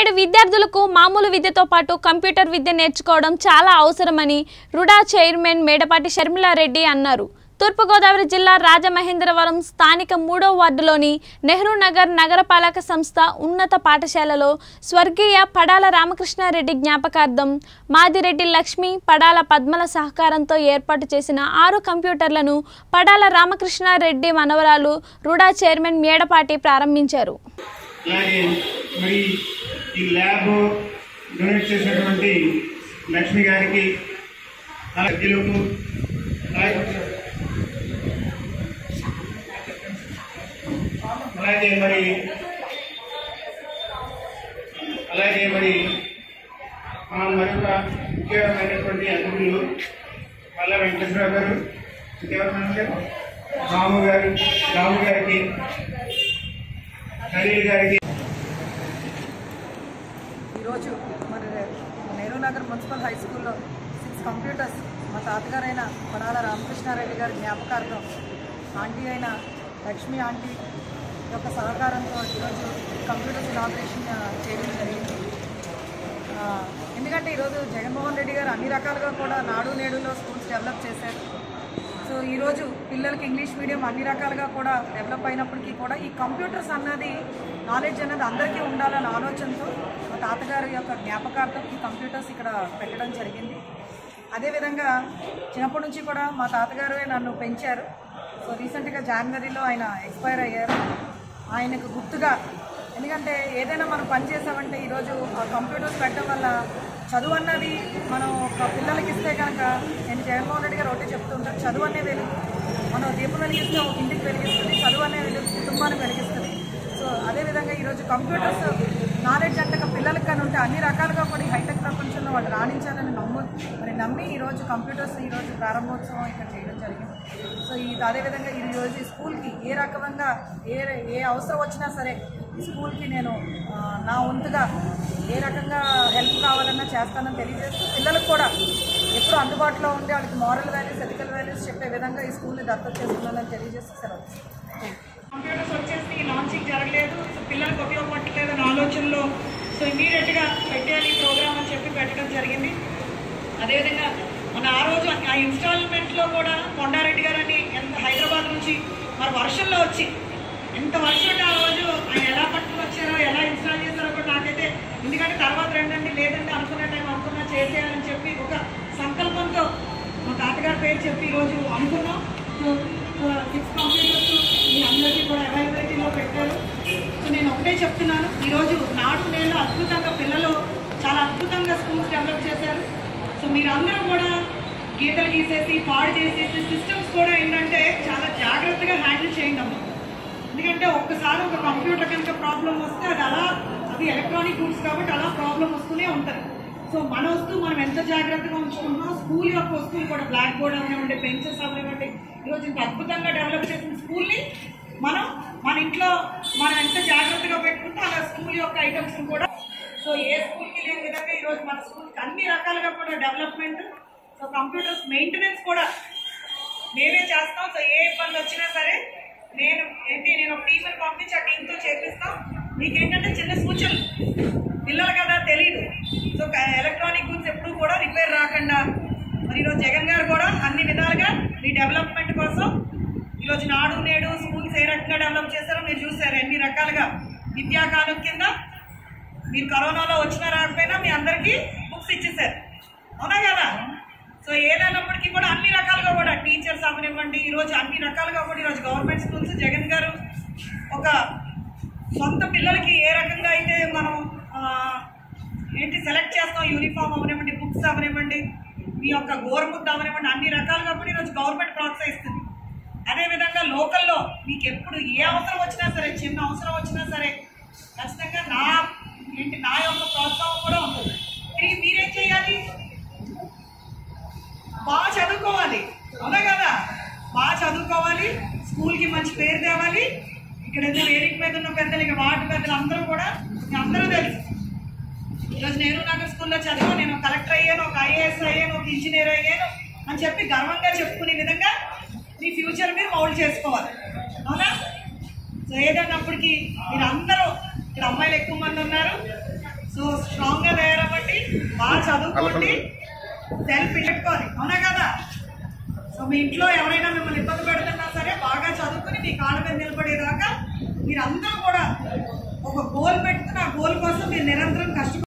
నేడు విద్యార్థులకు మామూలు విద్యతో పాటు కంప్యూటర్ విద్య నేర్చుకోవడం చాలా అవసరమని రుడా చైర్మన్ మేడపాటి షర్మిలారెడ్డి అన్నారు తూర్పుగోదావరి జిల్లా రాజమహేంద్రవరం స్థానిక మూడో వార్డులోని నెహ్రూ నగర్ నగరపాలక సంస్థ ఉన్నత పాఠశాలలో స్వర్గీయ పడాల రామకృష్ణారెడ్డి జ్ఞాపకార్థం మాదిరెడ్డి లక్ష్మి పడాల పద్మల సహకారంతో ఏర్పాటు చేసిన ఆరు కంప్యూటర్లను పడాల రామకృష్ణారెడ్డి మనవరాలు రుడా చైర్మన్ మేడపాటి ప్రారంభించారు అలాగే మరి ఈ ల్యాబ్ డొనేట్ చేసినటువంటి లక్ష్మి గారికి సభ్యులకు అలాగే- అలాగే మరి అలాగే మరి ఆ మరొక ముఖ్యమైనటువంటి అతిథులు మల్ల వెంకటేశ్వరరావు గారు ఇంకెవరు గారు రాము గారు రాము గారికి ఖలీల్ గారికి ఈరోజు మరి నెహ్రూ నగర్ మున్సిపల్ హై స్కూల్లో సిక్స్ కంప్యూటర్స్ మా తాతగారైన పడాల రామకృష్ణారెడ్డి గారి జ్ఞాపకార్థం ఆంటీ అయిన లక్ష్మి ఆంటీ యొక్క సహకారంతో ఈరోజు కంప్యూటర్స్ ఇనాగ్రేషన్ చేయడం జరిగింది ఆ, ఎందుకంటే ఈరోజు జగన్మోహన్ రెడ్డి గారు అన్ని రకాలుగా కూడా నాడు నేడులో స్కూల్స్ డెవలప్ చేశారు సో ఈరోజు పిల్లలకి ఇంగ్లీష్ మీడియం అన్ని రకాలుగా కూడా డెవలప్ అయినప్పటికీ కూడా ఈ కంప్యూటర్స్ అన్నది నాలెడ్జ్ అనేది అందరికీ ఉండాలన్న ఆలోచనతో మా తాతగారి యొక్క జ్ఞాపకార్థం ఈ కంప్యూటర్స్ ఇక్కడ పెట్టడం జరిగింది అదేవిధంగా చిన్నప్పటి నుంచి కూడా మా తాతగారే నన్ను పెంచారు సో రీసెంట్గా జనవరిలో ఆయన ఎక్స్పైర్ అయ్యారు ఆయనకు గుర్తుగా ఎందుకంటే ఏదైనా మనం పని చేసామంటే ఈరోజు ఆ కంప్యూటర్స్ పెట్టడం వల్ల చదువు అన్నది మనం ఒక పిల్లలకి ఇస్తే కనుక నేను జగన్మోహన్ రెడ్డి గారు ఒకటే చెప్తుంటాను చదువు అనే వెలుగు మనం దీపం వెలిగిస్తే ఒక ఇంటికి వెలిగిస్తుంది చదువు అనే వెలుగు కుటుంబానికి వెలిగిస్తుంది సో అదేవిధంగా ఈరోజు కంప్యూటర్స్ నాలెడ్జ్ అంటే ఒక పిల్లలకి కానీ ఉంటే అన్ని రకాలుగా కూడా ఈ హైటెక్ ప్రపంచంలో వాళ్ళు రాణించాలని నమ్ము మరి నమ్మి ఈరోజు కంప్యూటర్స్ ఈరోజు ప్రారంభోత్సవం ఇక్కడ చేయడం జరిగింది సో ఈ అదేవిధంగా ఈ రోజు ఈ స్కూల్కి ఏ రకంగా ఏ ఏ అవసరం వచ్చినా సరే ఈ స్కూల్కి నేను ఆ, నా వంతుగా ఏ రకంగా హెల్ప్ కావాలన్నా చేస్తానని తెలియజేస్తూ పిల్లలకు కూడా ఎప్పుడు అందుబాటులో ఉండి వాళ్ళకి మారల్ వాల్యూస్ ఎథికల్ వాల్యూస్ చెప్పే విధంగా ఈ స్కూల్ని దత్తత చేసుకున్నానని తెలియజేస్తూ సెలవు కంప్యూటర్స్ వచ్చేసి లాంచింగ్ జరగలేదు సో పిల్లలకు ఉపయోగపడట్లేదు అనే ఆలోచనలో సో ఇమీడియట్గా పెట్టేయాలి ప్రోగ్రామ్ అని చెప్పి పెట్టడం జరిగింది అదేవిధంగా మన ఆ రోజు ఆ ఇన్స్టాల్మెంట్లో కూడా కొండారెడ్డి గారు అని ఎంత హైదరాబాద్ నుంచి మరి వర్షంలో వచ్చి ఎంత వర్షం ఉంటే ఆ రోజు ఆయన ఎలా పట్టుకుని వచ్చారో ఎలా ఇన్స్టాల్ చేశారో కూడా నాకైతే ఎందుకంటే తర్వాత రెండండి లేదంటే అనుకున్న టైం అనుకున్నా చేసేయాలని చెప్పి ఒక సంకల్పంతో మా తాతగారి పేరు చెప్పి ఈరోజు అనుకున్నాం సో సిక్స్ కంప్యూటర్స్ మీ అందరికీ కూడా అవైలబిలిటీలో పెట్టారు సో నేను ఒకటే చెప్తున్నాను ఈరోజు నాడు నేళ్ళు అద్భుతంగా పిల్లలు చాలా అద్భుతంగా స్కూల్స్ డెవలప్ చేశారు సో మీరందరూ కూడా గీతలు గీసేసి పాడు చేసేసి సిస్టమ్స్ కూడా ఏంటంటే చాలా జాగ్రత్తగా హ్యాండిల్ చేయండి అమ్మా ఎందుకంటే ఒక్కసారి ఒక కంప్యూటర్ కనుక ప్రాబ్లం వస్తే అది అలా అది ఎలక్ట్రానిక్ గూడ్స్ కాబట్టి అలా ప్రాబ్లం వస్తూనే ఉంటుంది సో మన వస్తువు మనం ఎంత జాగ్రత్తగా ఉంచుకుంటున్నాం స్కూల్ యొక్క వస్తువులు కూడా బ్లాక్ బోర్డ్ అవనివ్వండి పెన్సిల్స్ అవనివ్వండి ఈరోజు ఇంత అద్భుతంగా డెవలప్ చేసిన స్కూల్ని మనం మన ఇంట్లో మనం ఎంత జాగ్రత్తగా పెట్టుకుంటే అలా స్కూల్ యొక్క ఐటమ్స్ కూడా సో ఏ స్కూల్కి లేని విధంగా ఈరోజు మన స్కూల్కి అన్ని రకాలుగా కూడా డెవలప్మెంట్ సో కంప్యూటర్స్ మెయింటెనెన్స్ కూడా మేమే చేస్తాం సో ఏ ఇబ్బంది వచ్చినా సరే నేను ఏంటి నేను ఒక టీచర్ పంపించి ఆ టీంతో చేపిస్తాం మీకేంటంటే చిన్న సూచనలు పిల్లలు కదా తెలియదు సో ఎలక్ట్రానిక్ గుడ్స్ ఎప్పుడు కూడా రిపేర్ రాకుండా మరి ఈరోజు జగన్ గారు కూడా అన్ని విధాలుగా మీ డెవలప్మెంట్ కోసం ఈరోజు నాడు నేడు స్కూల్స్ ఏ రకంగా డెవలప్ చేశారో మీరు చూసారు ఎన్ని రకాలుగా విద్యాకాలం కింద మీరు కరోనాలో వచ్చినా రాకపోయినా మీ అందరికీ బుక్స్ ఇచ్చేసారు అవునా కదా సో ఏదైనప్పటికీ కూడా అన్ని రకాలుగా కూడా టీచర్స్ అవనివ్వండి ఈరోజు అన్ని రకాలుగా కూడా ఈరోజు గవర్నమెంట్ స్కూల్స్ జగన్ గారు ఒక సొంత పిల్లలకి ఏ రకంగా అయితే మనం ఆ, ఏంటి సెలెక్ట్ చేస్తాం యూనిఫామ్ అవనివ్వండి బుక్స్ అవనివ్వండి మీ యొక్క గోరుముద్ద అవనివ్వండి అన్ని రకాలుగా కూడా ఈరోజు గవర్నమెంట్ ప్రోత్సహిస్తుంది అదేవిధంగా లోకల్లో మీకు ఎప్పుడు ఏ అవసరం వచ్చినా సరే చిన్న అవసరం వచ్చినా సరే ఖచ్చితంగా నా ఏంటి నా యొక్క ప్రోత్సాహం కూడా ఉంటుంది తిరిగి మీరేం చేయాలి బాగా చదువుకోవాలి అవునా కదా బాగా చదువుకోవాలి స్కూల్కి మంచి పేరు తేవాలి ఇక్కడ ఏదైనా వేదిక మీద ఉన్న పెద్దలు ఇక వార్డు పెద్దలు అందరూ కూడా మీ అందరూ తెలుసు ఈరోజు నెహ్రూ నగర్ స్కూల్లో చదివా నేను ఒక కలెక్టర్ అయ్యాను ఒక ఐఏఎస్ అయ్యాను ఒక ఇంజనీర్ అయ్యాను అని చెప్పి గర్వంగా చెప్పుకునే విధంగా మీ ఫ్యూచర్ మీరు మౌల్డ్ చేసుకోవాలి అవునా సో ఏదన్నప్పటికీ మీరు అందరూ ఇక్కడ అమ్మాయిలు ఎక్కువ మంది ఉన్నారు సో చదువుకోండి సెల్ఫ్ పెట్టుకోవాలి అవునా కదా సో మీ ఇంట్లో ఎవరైనా మిమ్మల్ని ఇబ్బంది పెడుతున్నా సరే బాగా చదువుకుని మీ కాళ్ళ మీద నిలబడేదాకా మీరందరూ కూడా ఒక గోల్ పెట్టుకుని ఆ గోల్ కోసం మీరు నిరంతరం కష్టపడి